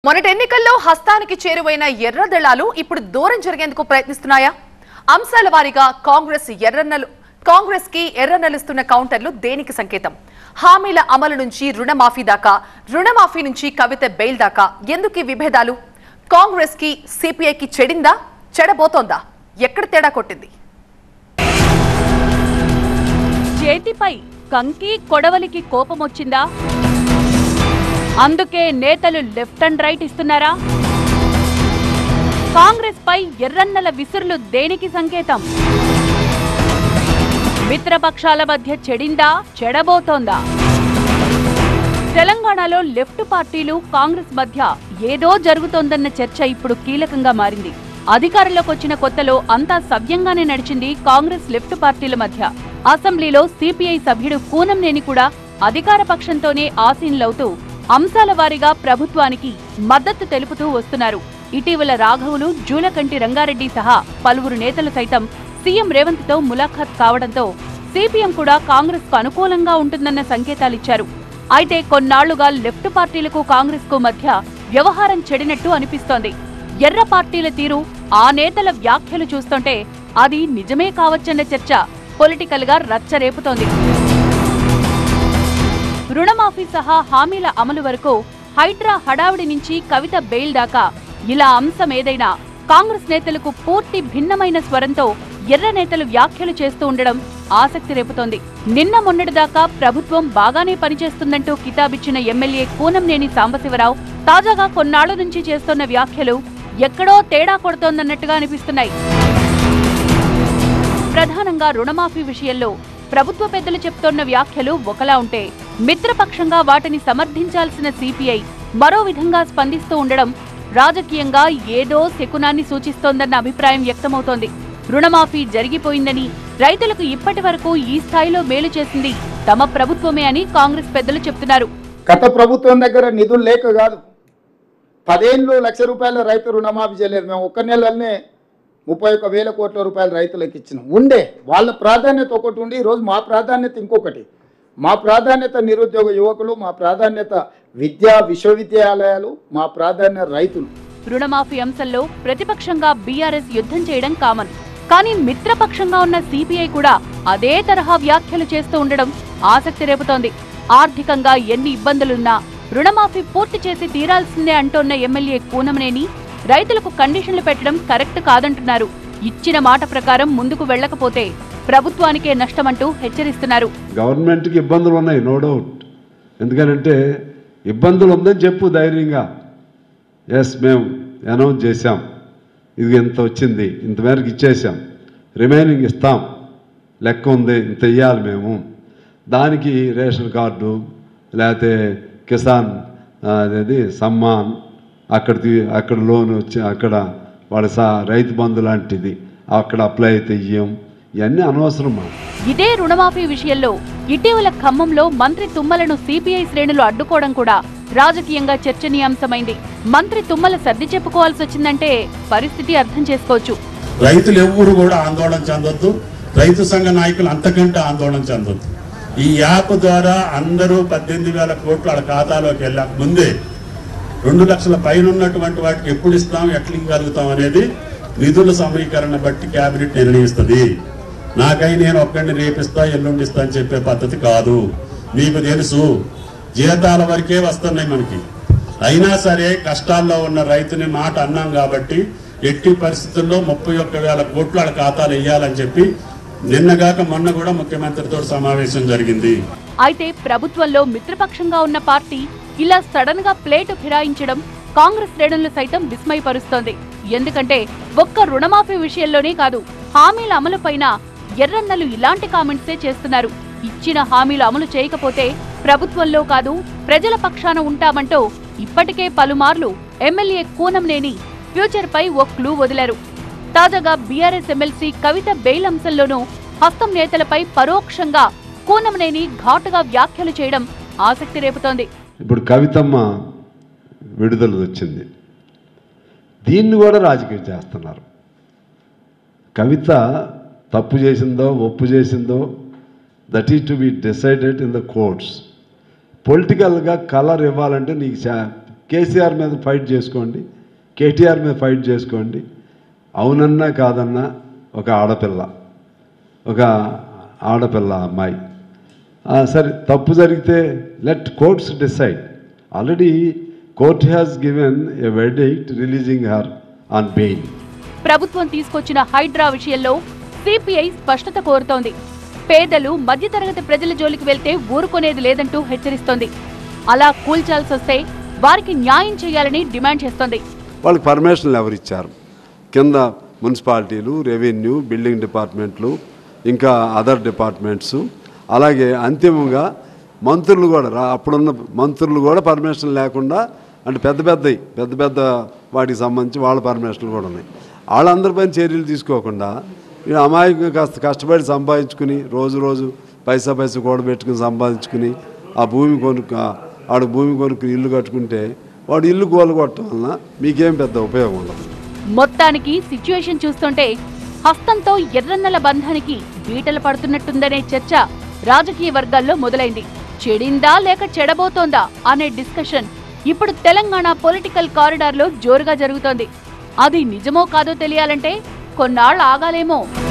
మొన్నటి ఎన్నికల్లో హస్తానికి చేరువైన ఎర్రదళాలు ఇప్పుడు దూరం జరిగేందుకు ప్రయత్నిస్తున్నాయా అంశాల వారీగా కాంగ్రెస్ ఎర్రన్నలు కాంగ్రెస్ కి ఎర్రనలుస్తున్న కౌంటర్లు దేనికి సంకేతం హామీల అమలు నుంచి రుణమాఫీ దాకా రుణమాఫీ నుంచి కవిత బెయిల్ దాకా ఎందుకు ఈ విభేదాలు కాంగ్రెస్ కి సిపిఐకి చెడిందా చెడబోతోందా ఎక్కడ తేడా కొట్టింది చేతిపై కంకి కొడవలికి కోపమొచ్చిందా అందుకే నేతలు లెఫ్ట్ అండ్ రైట్ ఇస్తున్నారా కాంగ్రెస్ పై ఎర్రన్నల విసురులు దేనికి సంకేతం మిత్రపక్షాల మధ్య చెడిందా చెడబోతోందా తెలంగాణలో లెఫ్ట్ పార్టీలు కాంగ్రెస్ మధ్య ఏదో జరుగుతోందన్న చర్చ ఇప్పుడు కీలకంగా మారింది అధికారంలోకి వచ్చిన కొత్తలో అంతా సవ్యంగానే నడిచింది కాంగ్రెస్ లెఫ్ట్ పార్టీల మధ్య అసెంబ్లీలో సిపిఐ సభ్యుడు కూనంనేని కూడా అధికార పక్షంతోనే ఆసీనులవుతూ అంశాల వారీగా ప్రభుత్వానికి మద్దతు తెలుపుతూ వస్తున్నారు ఇటీవల రాఘవులు జూలకంటి రంగారెడ్డి సహా పలువురు నేతలు సైతం సీఎం రేవంత్ తో ములాఖాత్ కావడంతో సిపిఎం కూడా కాంగ్రెస్ కు అనుకూలంగా ఉంటుందన్న సంకేతాలిచ్చారు అయితే కొన్నాళ్లుగా లెఫ్ట్ పార్టీలకు కాంగ్రెస్ కు మధ్య వ్యవహారం చెడినట్టు అనిపిస్తోంది ఎర్ర పార్టీల తీరు ఆ నేతల వ్యాఖ్యలు చూస్తుంటే అది నిజమే కావచ్చన్న చర్చ పొలిటికల్ గా రచ్చరేపుతోంది రుణమాఫీ సహా హామీల అమలు వరకు హైడ్రా హడావిడి నుంచి కవిత బెయిల్ దాకా ఇలా అంశం ఏదైనా కాంగ్రెస్ నేతలకు పూర్తి భిన్నమైన స్వరంతో ఎర్ర నేతలు వ్యాఖ్యలు చేస్తూ ఉండడం ఆసక్తి రేపుతోంది నిన్న మొన్నటిదాకా ప్రభుత్వం బాగానే పనిచేస్తుందంటూ కితాబిచ్చిన ఎమ్మెల్యే కూనంనేని సాంబశివరావు తాజాగా కొన్నాళ్ల నుంచి చేస్తున్న వ్యాఖ్యలు ఎక్కడో తేడా కొడుతోందన్నట్టుగా అనిపిస్తున్నాయి ప్రధానంగా రుణమాఫీ విషయంలో ప్రభుత్వ పెద్దలు చెప్తోన్న వ్యాఖ్యలు ఒకలా ఉంటే మిత్రపక్షంగా వాటిని సమర్థించాల్సిన సిపిఐ మరో విధంగా స్పందిస్తూ ఉండడం రాజకీయంగా ఏదో శకునాన్ని సూచిస్తోందన్న అభిప్రాయం వ్యక్తమవుతోంది రుణమాఫీ జరిగిపోయిందని రైతులకు ఇప్పటి వరకు ఈ స్థాయిలో మేలు చేసింది తమ ప్రభుత్వమే అని కాంగ్రెస్ పెద్దలు చెప్తున్నారు గత ప్రభుత్వం దగ్గర నిధులు లేక కాదు పదేళ్ళు లక్ష రూపాయల రైతు రుణమాఫీ చేయలేదు మేము ఒక్క నెలలోనే ముప్పై ఒక్క వేల కోట్ల రూపాయలు రైతులకు ఇచ్చినాం ఉండే వాళ్ళ ప్రాధాన్యత ఒకటి ఉండి ఈరోజు మా ప్రాధాన్యత ఇంకొకటి మా ప్రాధాన్యత నిరుద్యోగ యువకులు మా ప్రాధాన్యత విద్యా విశ్వవిద్యాలయాలు మా ప్రాధాన్యత రైతులు రుణమాఫీ అంశంలో ప్రతిపక్షంగా బీఆర్ఎస్ యుద్ధం చేయడం కామన్ కానీ మిత్రపక్షంగా ఉన్న సిపిఐ కూడా అదే తరహా వ్యాఖ్యలు చేస్తూ ఉండడం ఆసక్తి రేపుతోంది ఆర్థికంగా ఎన్ని ఇబ్బందులున్నా రుణమాఫీ పూర్తి చేసి తీరాల్సిందే అంటోన్న ఎమ్మెల్యే కూనమనేని రైతులకు కండిషన్లు పెట్టడం కరెక్ట్ కాదంటున్నారు ఇచ్చిన మాట ప్రకారం ముందుకు వెళ్లకపోతే ప్రభుత్వానికే నష్టమంటూ హెచ్చరిస్తున్నారు గవర్నమెంట్కి ఇబ్బందులు ఉన్నాయి నో డౌట్ ఎందుకనంటే ఇబ్బందులు ఉందని చెప్పు ధైర్యంగా ఎస్ మేము అనౌన్స్ చేశాం ఇది ఇంత వచ్చింది ఇంత మేరకు ఇచ్చేసాం రిమైనింగ్ ఇస్తాం లెక్క ఉంది ఇంత ఇవ్వాలి మేము దానికి రేషన్ కార్డు లేకపోతే కిసాన్ ఆ, అదేది సమ్మాన్ అక్కడ తీ- అక్కడ లోన్ వచ్చి అక్కడ వాళ్ళ సా రైతు బంధు లాంటిది అక్కడ అప్లై అయితే ఇయ్యం ఇవన్నీ అనవసరం మాకు ఇదే రుణమాఫీ విషయంలో ఇటీవల ఖమ్మంలో మంత్రి తుమ్మలను సిపిఐ శ్రేణులు అడ్డుకోవడం కూడా రాజకీయంగా చర్చనీయాంశమైంది మంత్రి తుమ్మల సర్ది చెప్పుకోవాల్సి వచ్చిందంటే పరిస్థితి అర్థం చేసుకోవచ్చు రైతులు ఎవ్వరు కూడా ఆందోళన చెందొద్దు రైతు సంఘ నాయకులు అంతకంటే ఆందోళన చెందొద్దు ఈ యాప్ ద్వారా అందరూ పద్దెనిమిది వేల కోట్లు వాళ్ళ ఖాతాలోకి వెళ్ళక ముందే రెండు లక్షల పైన ఉన్నటువంటి వాటికి ఎప్పుడు ఇస్తాం ఎట్లా ఇవ్వగలుగుతాం అనేది నిధుల సమీకరణ బట్టి కేబినెట్ నిర్ణయిస్తుంది నాకై నేను ఒక్కడిని రేపిస్తా ఎల్లుండి ఇస్తా అని చెప్పే పద్ధతి కాదు మీకు తెలుసు జీతాల వరకే వస్తున్నాయి మనకి అయినా సరే కష్టాల్లో ఉన్న రైతుని మాట అన్నాం కాబట్టి ఎట్టి పరిస్థితుల్లో ముప్పై ఒక్క వేల కోట్లు వాళ్ళ ఖాతాలు వేయాలని చెప్పి నిన్నగాక మొన్న కూడా ముఖ్యమంత్రితో సమావేశం జరిగింది అయితే ప్రభుత్వంలో మిత్రపక్షంగా ఉన్న పార్టీ ఇలా సడన్ గా ప్లేటు ఫిరాయించడం కాంగ్రెస్ శ్రేణులు సైతం విస్మయపరుస్తోంది ఎందుకంటే ఒక్క రుణమాఫీ విషయంలోనే కాదు హామీల అమలుపైన ఎర్రన్నలు ఇలాంటి కామెంట్సే చేస్తున్నారు ఇచ్చిన హామీలు అమలు చేయకపోతే ప్రభుత్వంలో కాదు ప్రజల పక్షాన ఉంటామంటూ ఇప్పటికే పలుమార్లు ఎమ్మెల్యే కూనంనేని ఫ్యూచర్ పై ఓ క్లూ వదిలారు తాజాగా బీఆర్ఎస్ ఎమ్మెల్సీ కవిత బెయిల్ అంశంలోనూ హస్తం నేతలపై పరోక్షంగా కూనంనేని ఘాటుగా వ్యాఖ్యలు చేయడం ఆసక్తి రేపుతోంది ఇప్పుడు కవితమ్మ విడుదల వచ్చింది దీన్ని కూడా రాజకీయం చేస్తున్నారు కవిత తప్పు చేసిందో ఒప్పు చేసిందో that is to be decided in the courts పొలిటికల్గా కలర్ ఇవ్వాలంటే నీకు చా- కేసీఆర్ మీద ఫైట్ చేసుకోండి కేటీఆర్ మీద ఫైట్ చేసుకోండి అవునన్నా కాదన్నా ఒక ఆడపిల్ల ఒక ఆడపిల్ల అమ్మాయి ఆ, సరే తప్పు జరిగితే let courts decide already court has given a verdict releasing her on bail ప్రభుత్వం తీసుకొచ్చిన హైడ్రా విషయంలో సిపిఐ స్పష్టత కోరుతోంది పేదలు మధ్యతరగతి ప్రజల జోలికి వెళ్తే ఊరుకునేది లేదంటూ హెచ్చరిస్తోంది అలా కూల్చాల్సి వస్తే వారికి న్యాయం చేయాలని డిమాండ్ చేస్తోంది వాళ్ళకి పర్మిషన్లు ఎవరు ఇచ్చారు కింద మున్సిపాలిటీలు రెవెన్యూ బిల్డింగ్ డిపార్ట్మెంట్లు ఇంకా అదర్ డిపార్ట్మెంట్స్ అలాగే అంతిమంగా మంత్రులు కూడా రా అప్పుడున్న మంత్రులు కూడా పర్మిషన్ లేకుండా అంటే పెద్ద పెద్దవి పెద్ద పెద్ద వాటికి సంబంధించి వాళ్ళ పర్మిషన్లు కూడా ఉన్నాయి వాళ్ళందరిపైన చర్యలు తీసుకోకుండా ఈ అమాయకంగా కాస్త కష్టపడి సంపాదించుకుని రోజు రోజు పైసా పైసా కూడబెట్టుకుని సంపాదించుకుని ఆ భూమి కొనుక్కు ఆడు భూమి కొనుక్కుని ఇల్లు కట్టుకుంటే వాడు ఇల్లు కూలగొట్టడం వలన మీకేం పెద్ద ఉపయోగం ఉండదు మొత్తానికి సిచ్యుయేషన్ చూస్తుంటే హస్తంతో ఎర్రన్నల బంధానికి బీటలు పడుతున్నట్టుందనే చర్చ రాజకీయ వర్గాల్లో మొదలైంది చెడిందా లేక చెడబోతోందా అనే డిస్కషన్ ఇప్పుడు తెలంగాణ పొలిటికల్ కారిడార్లో జోరుగా జరుగుతోంది అది నిజమో కాదో తెలియాలంటే కొన్నాళ్ళు ఆగాలేమో